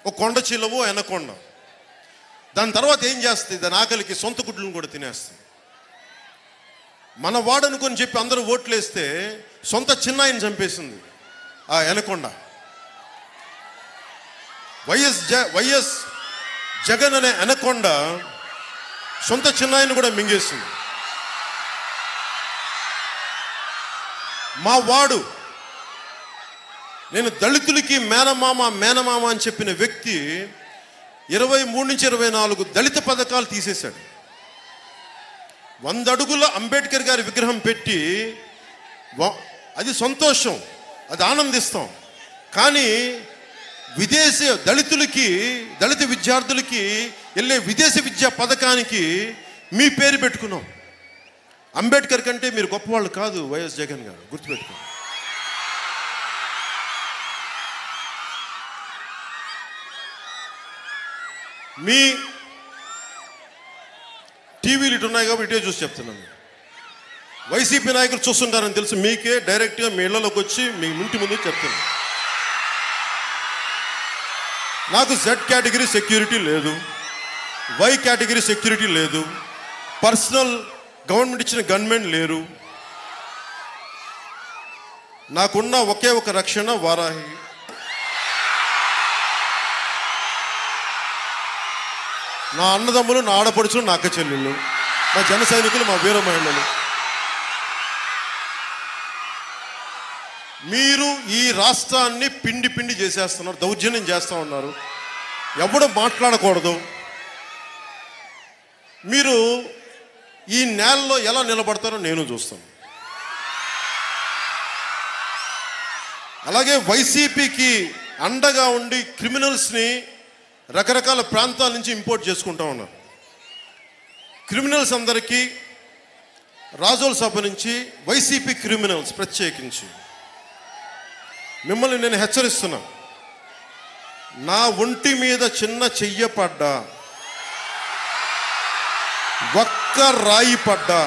ఒక కొండ చిలవు ఎనకొండ దాని తర్వాత ఏం చేస్తుంది దాని ఆకలికి సొంత గుడ్లను కూడా తినేస్తుంది మన వాడనుకొని చెప్పి అందరూ ఓట్లేస్తే సొంత చిన్నాయిని చంపేసింది ఆ ఎనకొండ వైఎస్ జ వైఎస్ జగన్ అనే ఎనకొండ సొంత చిన్నాయిని కూడా మింగేసింది మా వాడు నేను దళితులకి మేనమామ మేనమామ అని చెప్పిన వ్యక్తి ఇరవై మూడు నుంచి ఇరవై నాలుగు దళిత పథకాలు తీసేశాడు వంద అడుగుల అంబేద్కర్ గారి విగ్రహం పెట్టి వ- అది సంతోషం అది ఆనందిస్తాం కానీ విదేశీ దళితులకి దళిత విద్యార్థులకి వెళ్ళే విదేశీ విద్యా పథకానికి మీ పేరు పెట్టుకున్నాం అంబేద్కర్ కంటే మీరు గొప్పవాళ్ళు కాదు వైఎస్ జగన్ గారు గుర్తుపెట్టుకోండి మీ టీవీలు ఇటు ఉన్నాయి కాబట్టి ఇటే చూసి చెప్తున్నాను వైసీపీ నాయకులు చూస్తుంటారని తెలుసు మీకే డైరెక్ట్గా మీ ఇళ్లలోకి వచ్చి మీ ఇంటి ముందు చెప్తున్నాను నాకు జెడ్ కేటగిరీ సెక్యూరిటీ లేదు వై కేటగిరీ సెక్యూరిటీ లేదు పర్సనల్ గవర్నమెంట్ ఇచ్చిన గన్మెన్ లేరు నాకున్న ఒకే ఒక రక్షణ వారాహి నా అన్నదమ్ములు నా ఆడపడుచులు నా అక్క చెల్లెళ్ళు మా జన సైనికులు మా వీర మహిళలు మీరు ఈ రాష్ట్రాన్ని పిండి పిండి చేసేస్తున్నారు దౌర్జన్యం చేస్తూ ఉన్నారు ఎవడు మాట్లాడకూడదు మీరు ఈ నేలలో ఎలా నిలబడతారో నేను చూస్తాను అలాగే వైసీపీకి అండగా ఉండి క్రిమినల్స్ని రకరకాల ప్రాంతాల నుంచి ఇంపోర్ట్ చేసుకుంటా ఉన్నారు క్రిమినల్స్ అందరికీ రాజోల్ సభ నుంచి వైసీపీ క్రిమినల్స్ ప్రత్యేకించి మిమ్మల్ని నేను హెచ్చరిస్తున్నా నా ఒంటి మీద చిన్న చెయ్య పడ్డా ఒక్క రాయి పడ్డా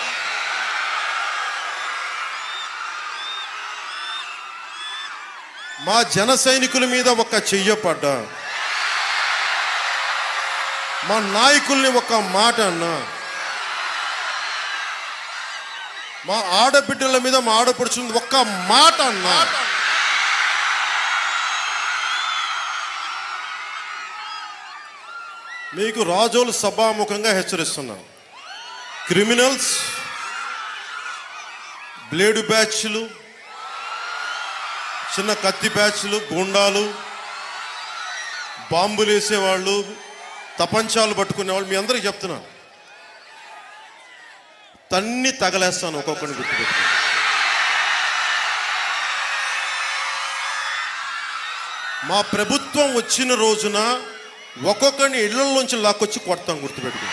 మా జన సైనికుల మీద ఒక చెయ్య పడ్డా మా నాయకుల్ని ఒక మాట అన్నా మా ఆడబిడ్డల మీద మా ఆడపడుచుంది ఒక్క మాట అన్నా మీకు రాజోలు సభాముఖంగా హెచ్చరిస్తున్నాను క్రిమినల్స్ బ్లేడు బ్యాచ్లు చిన్న కత్తి బ్యాచ్లు గుండాలు బాంబులు వేసేవాళ్ళు తపంచాలు పట్టుకునేవాళ్ళు మీ అందరికీ చెప్తున్నాను తన్ని తగలేస్తాను ఒక్కొక్కరిని గుర్తుపెట్టుకో మా ప్రభుత్వం వచ్చిన రోజున ఒక్కొక్కరిని ఇళ్లలోంచి లాక్కొచ్చి కొడతాం గుర్తుపెట్టుకో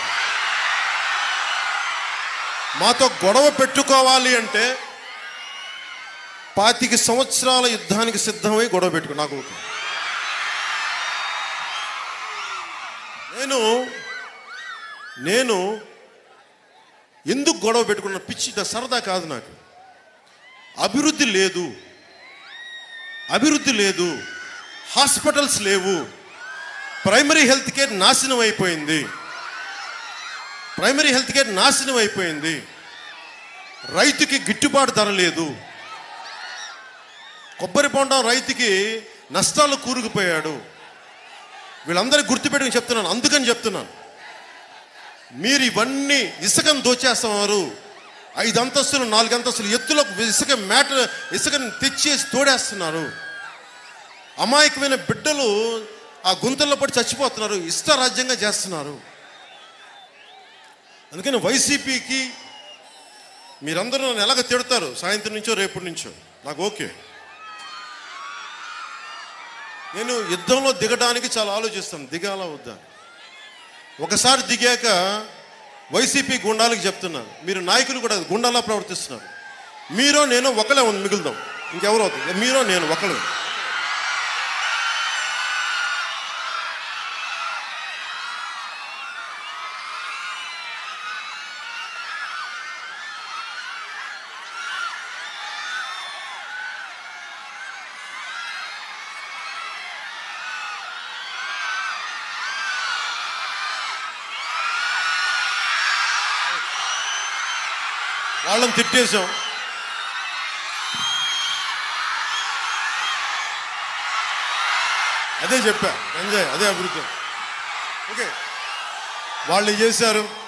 మాతో గొడవ పెట్టుకోవాలి అంటే పాతిక సంవత్సరాల యుద్ధానికి సిద్ధమై గొడవ పెట్టుకో నాకు ఓకే. నేను నేను ఎందుకు గొడవ పెట్టుకున్న పిచ్చి ద- సరదా కాదు నాకు అభివృద్ధి లేదు అభివృద్ధి లేదు హాస్పిటల్స్ లేవు ప్రైమరీ హెల్త్ కేర్ నాశనం అయిపోయింది ప్రైమరీ హెల్త్ కేర్ నాశనం అయిపోయింది రైతుకి గిట్టుబాటు ధర లేదు కొబ్బరి బొండం రైతుకి నష్టాలు కూరుకుపోయాడు వీళ్ళందరికీ గుర్తుపెట్టుకుని చెప్తున్నాను అందుకని చెప్తున్నాను మీరు ఇవన్నీ ఇసుకను దోచేస్తున్నారు ఐదు అంతస్తులు నాలుగు అంతస్తులు ఎత్తులో ఇసుక మేట ఇసుకని తెచ్చేసి తోడేస్తున్నారు అమాయకమైన బిడ్డలు ఆ గుంతల్లో పడి చచ్చిపోతున్నారు ఇష్ట రాజ్యంగా చేస్తున్నారు అందుకని వైసీపీకి మీరందరూ నన్ను ఎలాగ తిడతారు సాయంత్రం నుంచో రేపటి నుంచో నాకు ఓకే నేను యుద్ధంలో దిగడానికి చాలా ఆలోచిస్తాను దిగాలా వద్దా ఒకసారి దిగాక వైసీపీ గుండాలకు చెప్తున్నాను మీరు నాయకులు కూడా గుండాలా ప్రవర్తిస్తున్నారు మీరో నేను ఒకలే ఉంది మిగులుదాం ఇంకెవరో అవుతుంది మీరో నేను ఒకలే వాళ్ళని తిట్టేశాం అదే చెప్పా ఎంజాయ్ అదే అభివృద్ధి ఓకే వాళ్ళు చేశారు